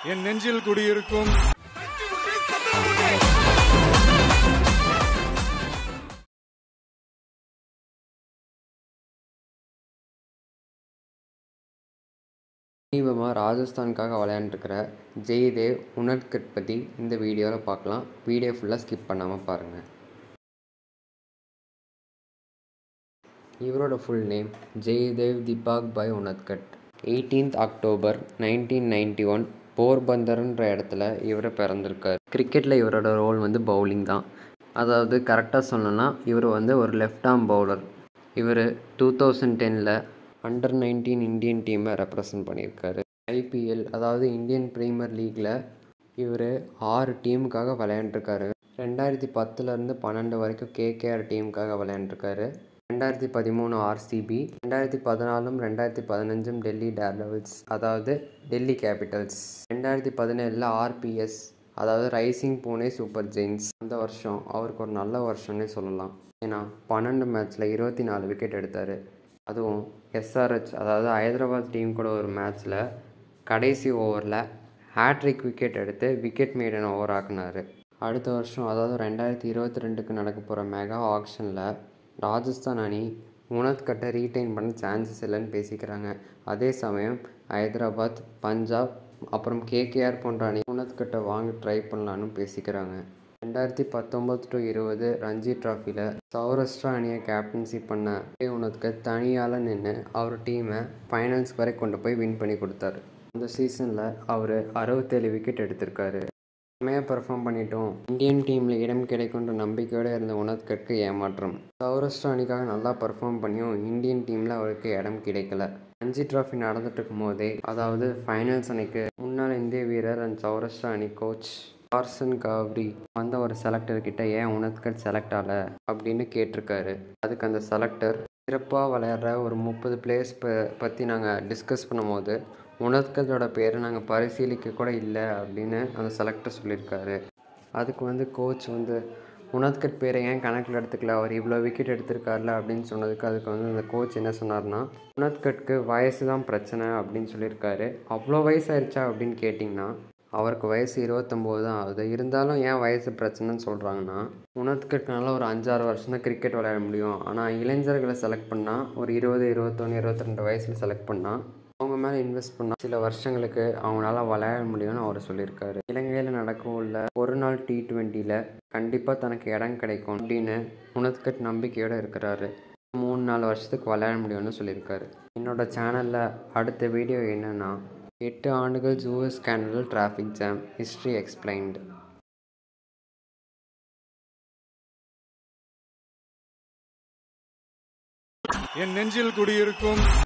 என் நெஞ்சில் குடியிருக்கும் சமீபமாக ராஜஸ்தானுக்காக விளையாண்டுருக்கிற ஜெய்தேவ் உணர்கட் பற்றி இந்த வீடியோவில் பார்க்கலாம் வீடியோ ஃபுல்லாக ஸ்கிப் பண்ணாமல் பாருங்கள் இவரோட full name Jaydev Dipak bhai Unadkat eighteenth October nineteen ninety one போர்பந்தர்ன்ற இடத்துல இவர் பிறந்திருக்கார் கிரிக்கெட்டில் இவரோட ரோல் வந்து பவுலிங் தான் அதாவது கரெக்டாக சொல்லணும்னா இவர் வந்து ஒரு லெஃப்ட் ஆர்ம் பவுலர் இவர் டூ தௌசண்ட் டெனில் அண்டர் நைன்டீன் இந்தியன் டீமை ரெப்ரசன்ட் பண்ணியிருக்காரு ஐபிஎல் அதாவது இந்தியன் ப்ரீமியர் லீக்கில் இவர் ஆறு டீமுக்காக விளையாண்டுருக்காரு ரெண்டாயிரத்தி பத்துலேருந்து பன்னெண்டு வரைக்கும் கேகேஆர் டீமுக்காக விளையாண்டுருக்காரு ரெண்டாயிரத்தி பதிமூணு ஆர்சிபி ரெண்டாயிரத்தி பதினாலும் ரெண்டாயிரத்தி பதினஞ்சும் டெல்லி டேர்டெவில்ஸ் அதாவது டெல்லி கேபிட்டல்ஸ் ரெண்டாயிரத்தி பதினேழில் ஆர்பிஎஸ் அதாவது ரைசிங் பூனே சூப்பர் ஜெயின்ஸ் அந்த வருஷம் அவருக்கு ஒரு நல்ல வருஷம்னே சொல்லலாம் ஏன்னா பன்னெண்டு மேட்ச்சில் இருபத்தி நாலு விக்கெட் எடுத்தார் அதுவும் எஸ்ஆர்ஹெச் அதாவது ஹைதராபாத் டீம் கூட ஒரு மேட்ச்சில் கடைசி ஓவரில் ஹேட்ரிக் விக்கெட் எடுத்து விக்கெட் மேடன் ஓவர் ஆக்குனார் அடுத்த வருஷம் அதாவது ரெண்டாயிரத்தி இருபத்தி ரெண்டுக்கு நடக்க போகிற மெகா ஆக்ஷனில் ராஜஸ்தான் அணி உனத் கட்டை ரீட்டைன் பண்ண சான்சஸ் இல்லைன்னு பேசிக்கிறாங்க அதே சமயம் ஹைதராபாத் பஞ்சாப் அப்புறம் கேகேஆர் போன்ற அணி உனத் கட்டை வாங்க ட்ரை பண்ணலான்னு பேசிக்கிறாங்க ரெண்டாயிரத்தி பத்தொம்பது டு இருபது ரஞ்சி ட்ராஃபியில் சௌராஷ்டிரா அணியை கேப்டன்சி பண்ண உனக்கு தனியால் நின்று அவர் டீமை ஃபைனல்ஸ் வரை கொண்டு போய் வின் பண்ணி கொடுத்தாரு அந்த சீசனில் அவர் அறுபத்தேழு விக்கெட் எடுத்திருக்காரு செம்மையாக பெர்ஃபார்ம் பண்ணிட்டோம் இந்தியன் டீமில் இடம் கிடைக்குன்ற நம்பிக்கையோடு இருந்த உணத்கட்கு ஏமாற்றம் சௌராஷ்டிரா அணிக்காக நல்லா பெர்ஃபார்ம் பண்ணியும் இந்தியன் டீமில் அவருக்கு இடம் கிடைக்கல ரஞ்சி டிராஃபி நடந்துட்டு இருக்கும் போதே அதாவது ஃபைனல்ஸ் அன்னைக்கு முன்னாள் இந்திய வீரர் அண்ட் சௌராஷ்டிரா அணி கோச் கார்சன் காவ்ரி வந்த ஒரு செலக்டர் கிட்ட ஏன் உனத்கட் செலக்ட் ஆகல அப்படின்னு கேட்டிருக்காரு அதுக்கு அந்த செலக்டர் சிறப்பாக விளையாடுற ஒரு முப்பது பிளேயர்ஸ் ப பற்றி நாங்கள் டிஸ்கஸ் பண்ணும்போது உணத்கத்தோட பேரை நாங்கள் பரிசீலிக்க கூட இல்லை அப்படின்னு அந்த செலக்டர் சொல்லியிருக்காரு அதுக்கு வந்து கோச் வந்து உணத்கட் பேரை ஏன் கணக்கில் எடுத்துக்கல அவர் இவ்வளோ விக்கெட் எடுத்திருக்காருல அப்படின்னு சொன்னதுக்கு அதுக்கு வந்து அந்த கோச் என்ன சொன்னார்னா உணத்கட்க்கு வயசு தான் பிரச்சனை அப்படின்னு சொல்லியிருக்காரு அவ்வளோ வயசாயிருச்சா அப்படின்னு கேட்டிங்கன்னா அவருக்கு வயசு இருபத்தொம்போது தான் ஆகுது இருந்தாலும் ஏன் வயசு பிரச்சனைன்னு சொல்கிறாங்கன்னா உணர்த்துக்கிறதுனால ஒரு அஞ்சாறு வருஷம் தான் கிரிக்கெட் விளையாட முடியும் ஆனால் இளைஞர்களை செலக்ட் பண்ணால் ஒரு இருபது இருபத்தொன்று இருபத்தி ரெண்டு வயசில் செலக்ட் பண்ணால் அவங்க மேலே இன்வெஸ்ட் பண்ணால் சில வருஷங்களுக்கு அவங்களால விளையாட முடியும்னு அவர் சொல்லியிருக்காரு இலங்கையில் நடக்க உள்ள ஒரு நாள் டி ட்வெண்ட்டியில் கண்டிப்பாக தனக்கு இடம் கிடைக்கும் அப்படின்னு உணர்த்துக்கட் நம்பிக்கையோடு இருக்கிறாரு மூணு நாலு வருஷத்துக்கு விளையாட முடியும்னு சொல்லியிருக்காரு என்னோட சேனலில் அடுத்த வீடியோ என்னென்னா எட்டு ஆண்டுகள் ஜூஎஸ் scandal traffic jam history explained என் நெஞ்சில் குடியிருக்கும்